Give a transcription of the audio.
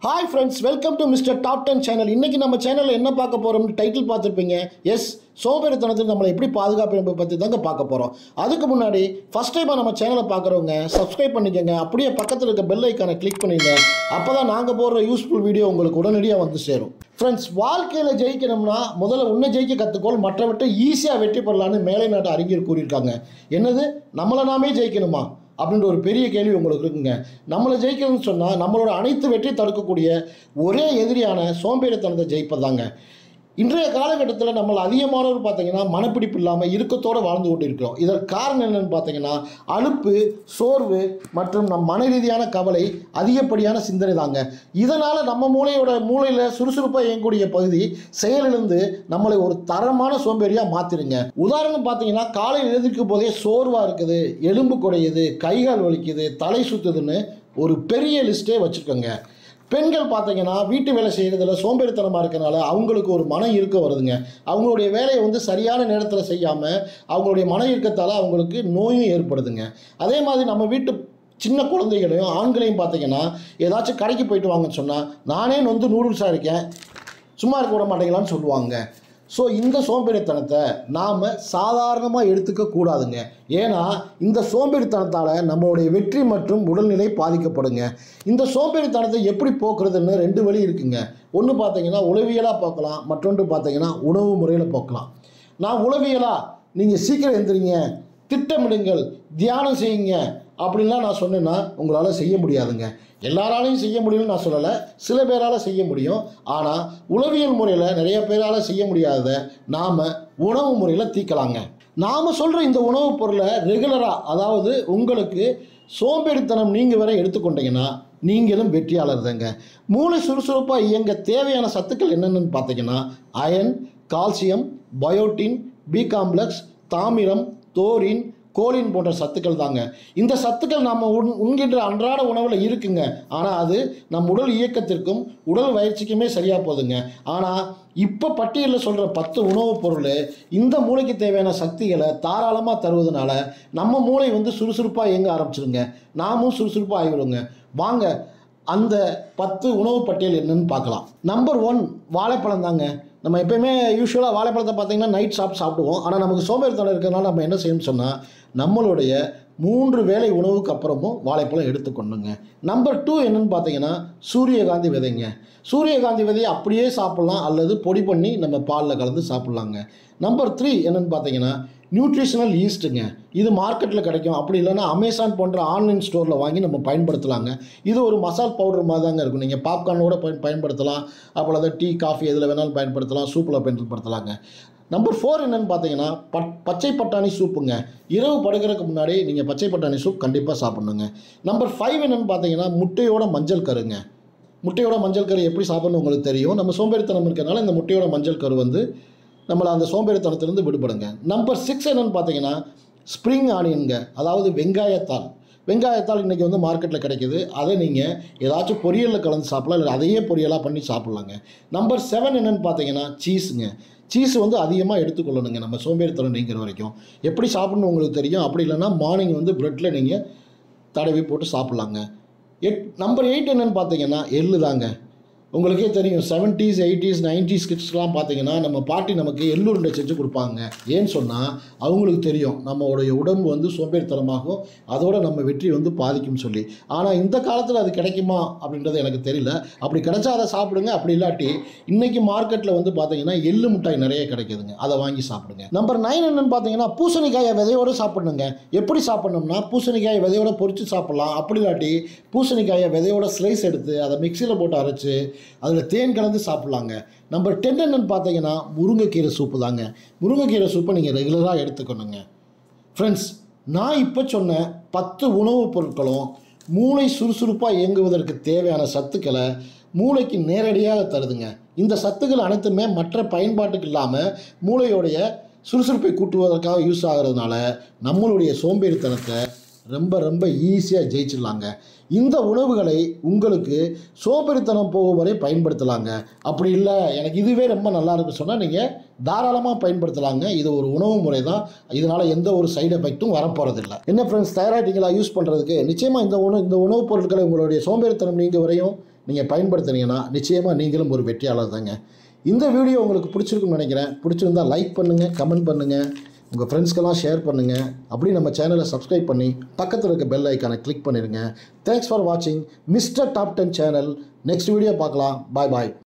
hi friends welcome to mister top ten channel இன்னைக்கு நம்ம சேனலில் என்ன பார்க்க போகிறோம்னு டைட்டில் பார்த்துருப்பீங்க எஸ் சோம்பேறித்தனத்தில் நம்மளை எப்படி பாதுகாப்பு பற்றி தாங்க பார்க்க போகிறோம் அதுக்கு முன்னாடி ஃபஸ்ட் டைமாக நம்ம சேனலை பார்க்குறவங்க சப்ஸ்கிரைப் பண்ணிக்கோங்க அப்படியே பக்கத்தில் இருக்க பெல் ஐக்கானை கிளிக் பண்ணிடுங்க அப்போ தான் நாங்கள் போடுற யூஸ்ஃபுல் வீடியோ உங்களுக்கு உடனடியாக வந்து சேரும் ஃப்ரெண்ட்ஸ் வாழ்க்கையில் ஜெயிக்கணும்னா முதல்ல உன்னை ஜெயிக்க கற்றுக்கோள் மற்றவற்றை ஈஸியாக வெற்றி பெறலான்னு மேலை நாட்டு அறிஞர் கூறியிருக்காங்க என்னது நம்மளை நாமே ஜெயிக்கணுமா அப்படின்ற ஒரு பெரிய கேள்வி உங்களுக்கு இருக்குங்க நம்மளை ஜெயிக்கணும்னு சொன்னால் நம்மளோட அனைத்து வெற்றி தடுக்கக்கூடிய ஒரே எதிரியான சோம்பேறித்தனத்தை ஜெயிப்பதாங்க இன்றைய காலகட்டத்தில் நம்ம அதிகமானவர் பார்த்தீங்கன்னா மனப்பிடிப்பு இல்லாமல் இறுக்கத்தோடு வாழ்ந்து கொண்டு இருக்கிறோம் இதற்கு காரணம் என்னன்னு பார்த்தீங்கன்னா அலுப்பு சோர்வு மற்றும் நம் மன ரீதியான கவலை அதிகப்படியான சிந்தனை தாங்க இதனால் நம்ம மூளையோட மூளையில் சுறுசுறுப்பாக இயங்கக்கூடிய பகுதி செயலிழந்து நம்மளை ஒரு தரமான சோம்பேறியாக மாற்றிடுங்க உதாரணம் பார்த்தீங்கன்னா காலையில் எழுந்திருக்கும் போதே சோர்வாக இருக்குது எலும்பு குடையுது கைகால் வலிக்குது தலை சுத்துதுன்னு ஒரு பெரிய லிஸ்ட்டே வச்சுருக்கோங்க பெண்கள் பார்த்தீங்கன்னா வீட்டு வேலை செய்கிறதுல சோம்பேறித்தனமாக இருக்கனால அவங்களுக்கு ஒரு மன இறுக்கம் வருதுங்க அவங்களுடைய வேலையை வந்து சரியான நேரத்தில் செய்யாமல் அவங்களுடைய மன இறுக்கத்தால் அவங்களுக்கு நோயும் ஏற்படுதுங்க அதே மாதிரி நம்ம வீட்டு சின்ன குழந்தைகளையும் ஆண்களையும் பார்த்தீங்கன்னா ஏதாச்சும் கடைக்கு போயிட்டு வாங்கன்னு சொன்னால் நானே வந்து நூடுல்ஸாக இருக்கேன் சும்மா இருக்க விட மாட்டேங்களான்னு சொல்லுவாங்க ஸோ இந்த சோம்பேறித்தனத்தை நாம் சாதாரணமாக எடுத்துக்க கூடாதுங்க ஏன்னா இந்த சோம்பேறித்தனத்தால் நம்மளுடைய வெற்றி மற்றும் உடல்நிலை பாதிக்கப்படுங்க இந்த சோம்பேறித்தனத்தை எப்படி போக்குறதுன்னு ரெண்டு வழி இருக்குங்க ஒன்று பார்த்தீங்கன்னா உளவியலாக பார்க்கலாம் மற்றொன்று பார்த்தீங்கன்னா உணவு முறையில் போக்கலாம் நான் உளவியலாக நீங்கள் சீக்கிரம் எந்திரிங்க திட்டமிடுங்கள் தியானம் செய்யுங்க அப்படின்லாம் நான் சொன்னேன்னா உங்களால் செய்ய முடியாதுங்க எல்லாராலையும் செய்ய முடியும்னு நான் சொல்லலை சில பேரால் செய்ய முடியும் ஆனால் உளவியல் முறையில் நிறைய பேரால் செய்ய முடியாதத நாம் உணவு முறையில் தீர்க்கலாங்க நாம் சொல்கிற இந்த உணவுப் பொருளை ரெகுலராக அதாவது உங்களுக்கு சோம்பேறித்தனம் நீங்கள் வரை எடுத்துக்கொண்டீங்கன்னா நீங்களும் வெற்றியாளர் தாங்க மூளை சுறுசுறுப்பாக இயங்க தேவையான சத்துக்கள் என்னென்னு பார்த்தீங்கன்னா iron calcium biotin B complex தாமிரம் தோரின் கோலின் போன்ற சத்துக்கள் தாங்க இந்த சத்துக்கள் நம்ம உண் உண்கின்ற அன்றாட உணவில் இருக்குங்க ஆனால் அது நம் உடல் இயக்கத்திற்கும் உடல் பயிற்சிக்குமே சரியாக போகுதுங்க ஆனால் இப்போ பட்டியலில் சொல்கிற பத்து உணவுப் பொருள் இந்த மூளைக்கு தேவையான சக்திகளை தாராளமாக தருவதனால நம்ம மூளை வந்து சுறுசுறுப்பாக இயங்க ஆரம்பிச்சிருங்க நாமும் சுறுசுறுப்பாக ஆகிவிடுங்க வாங்க அந்த பத்து உணவு பட்டியல் என்னன்னு பார்க்கலாம் நம்பர் ஒன் வாழைப்பழம் தாங்க நம்ம எப்பயுமே யூஸ்வலாக வாழைப்பழத்தை பார்த்தீங்கன்னா நைட் சாப்பிட்டு சாப்பிடுவோம் ஆனால் நமக்கு சோம்பேறித்தனம் இருக்கிறதுனால நம்ம என்ன செய்யணும்னு சொன்னால் நம்மளுடைய மூன்று வேளை உணவுக்கு அப்புறமும் வாழைப்பழம் எடுத்துக்கொண்டுங்க நம்பர் டூ என்னன்னு பார்த்தீங்கன்னா சூரியகாந்தி விதைங்க சூரியகாந்தி விதையை அப்படியே சாப்பிட்லாம் அல்லது பொடி பண்ணி நம்ம பாலில் கலந்து சாப்பிட்லாங்க நம்பர் த்ரீ என்னன்னு பார்த்தீங்கன்னா நியூட்ரிஷனல் ஈஸ்ட்டுங்க இது மார்க்கெட்டில் கிடைக்கும் அப்படி இல்லைன்னா அமேசான் போன்ற ஆன்லைன் ஸ்டோரில் வாங்கி நம்ம பயன்படுத்தலாங்க இது ஒரு மசால் பவுடர் மாதிரி தாங்க இருக்கும் நீங்கள் பாப்கார்னோட பயன் பயன்படுத்தலாம் அப்புறம் அதை டீ காஃபி எதில் வேணாலும் பயன்படுத்தலாம் சூப்பில் பயன்படுத்தலாங்க நம்பர் ஃபோர் என்னென்னு பார்த்தீங்கன்னா பட் பச்சை பட்டாணி சூப்புங்க இரவு படுக்கிறதுக்கு முன்னாடி நீங்கள் பச்சை பட்டாணி சூப் கண்டிப்பாக சாப்பிட்ணுங்க நம்பர் ஃபைவ் என்னென்னு பார்த்தீங்கன்னா முட்டையோட மஞ்சள் கருங்க முட்டையோட மஞ்சள் கரு எப்படி சாப்பிட்ணும் உங்களுக்கு தெரியும் நம்ம சோம்பேறித்தனம் இருக்கிறனால இந்த முட்டையோட மஞ்சள் கரு வந்து நம்மளை அந்த சோம்பேறித்தனத்திலிருந்து விடுபடுங்க நம்பர் சிக்ஸ் என்னென்னு பார்த்தீங்கன்னா ஸ்ப்ரிங் ஆனியனுங்க அதாவது வெங்காயத்தாள் வெங்காயத்தாள் இன்றைக்கி வந்து மார்க்கெட்டில் கிடைக்கிது அதை நீங்கள் ஏதாச்சும் பொரியலில் கலந்து சாப்பிடலாம் இல்லை அதையே பொரியலாக பண்ணி சாப்பிட்லாங்க நம்பர் செவன் என்னென்னு பார்த்தீங்கன்னா சீஸுங்க சீஸ் வந்து அதிகமாக எடுத்துக்கொள்ளணுங்க நம்ம சோம்பேறித்தனம் நீங்கிற வரைக்கும் எப்படி சாப்பிட்ணும் உங்களுக்கு தெரியும் அப்படி இல்லைன்னா மார்னிங் வந்து ப்ரெட்டில் நீங்கள் தடவி போட்டு சாப்பிட்லாங்க எட் நம்பர் எயிட் என்னென்னு பார்த்தீங்கன்னா எள்ளு தாங்க உங்களுக்கே தெரியும் செவன்ட்டீஸ் எயிட்டிஸ் நைன்டிஸ் கிட்ஸ்லாம் பார்த்தீங்கன்னா நம்ம பாட்டி நமக்கு எள்ளுருண்டை செஞ்சு கொடுப்பாங்க ஏன்னு சொன்னால் அவங்களுக்கு தெரியும் நம்மளுடைய உடம்பு வந்து சோம்பேறித்தனமாகும் அதோட நம்ம வெற்றி வந்து பாதிக்கும் சொல்லி ஆனால் இந்த காலத்தில் அது கிடைக்குமா அப்படின்றது எனக்கு தெரியல அப்படி கிடைச்சா அதை சாப்பிடுங்க அப்படி இல்லாட்டி இன்னைக்கு மார்க்கெட்டில் வந்து பார்த்தீங்கன்னா எள்ளு மிட்டாய் நிறைய கிடைக்குதுங்க அதை வாங்கி சாப்பிடுங்க நம்பர் நைன் என்னன்னு பார்த்தீங்கன்னா பூசணிக்காயை விதையோடு சாப்பிடணுங்க எப்படி சாப்பிடணும்னா பூசணிக்காயை விதையோட பொரிச்சு சாப்பிடலாம் அப்படி இல்லாட்டி பூசணிக்காயை விதையோட ஸ்லைஸ் எடுத்து அதை மிக்சியில் போட்டு அரைச்சு அதில் தேன் கலந்து சாப்பிட்லாங்க நம்பர் டென் என்னன்னு பார்த்தீங்கன்னா முருங்கைக்கீரை சூப்பு தாங்க முருங்கைக்கீரை சூப்பை நீங்கள் ரெகுலராக எடுத்துக்கணுங்க ஃப்ரெண்ட்ஸ் நான் இப்போ சொன்ன பத்து உணவுப் பொருட்களும் மூளை சுறுசுறுப்பாக இயங்குவதற்கு தேவையான சத்துக்களை மூளைக்கு நேரடியாக தருதுங்க இந்த சத்துக்கள் அனைத்துமே மற்ற பயன்பாட்டுக்கு இல்லாமல் மூளையோடைய சுறுசுறுப்பை கூட்டுவதற்காக யூஸ் ஆகிறதுனால நம்மளுடைய சோம்பேறித்தனத்தை ரொம்ப ரொம்ப ஈஸியாக ஜெயிச்சிடலாங்க இந்த உணவுகளை உங்களுக்கு சோம்பேறித்தனம் போகும் வரை பயன்படுத்தலாங்க அப்படி இல்லை எனக்கு இதுவே ரொம்ப நல்லா இருக்குன்னு சொன்னால் நீங்கள் தாராளமாக பயன்படுத்தலாங்க இது ஒரு உணவு முறை தான் இதனால் எந்த ஒரு சைடு எஃபெக்ட்டும் வரப்போகிறதில்ல என்ன ஃப்ரெண்ட்ஸ் தயாராகிட்டீங்களா யூஸ் பண்ணுறதுக்கு நிச்சயமாக இந்த உணவு இந்த உணவுப் பொருட்களை உங்களுடைய சோம்பேறித்தனம் நீங்கள் வரையும் நீங்கள் பயன்படுத்துனீங்கன்னா நிச்சயமாக நீங்களும் ஒரு வெற்றியாளர் தாங்க இந்த வீடியோ உங்களுக்கு பிடிச்சிருக்குன்னு நினைக்கிறேன் பிடிச்சிருந்தா லைக் பண்ணுங்கள் கமெண்ட் பண்ணுங்கள் உங்கள் ஃப்ரெண்ட்ஸ்க்கெல்லாம் ஷேர் பண்ணுங்கள் அப்படி நம்ம சேனலை சப்ஸ்கிரைப் பண்ணி பக்கத்தில் இருக்க பெல் ஐக்கானை கிளிக் பண்ணிடுங்க தேங்க்ஸ் ஃபார் வாட்சிங் mister top ten channel next video பார்க்கலாம் பாய் பாய்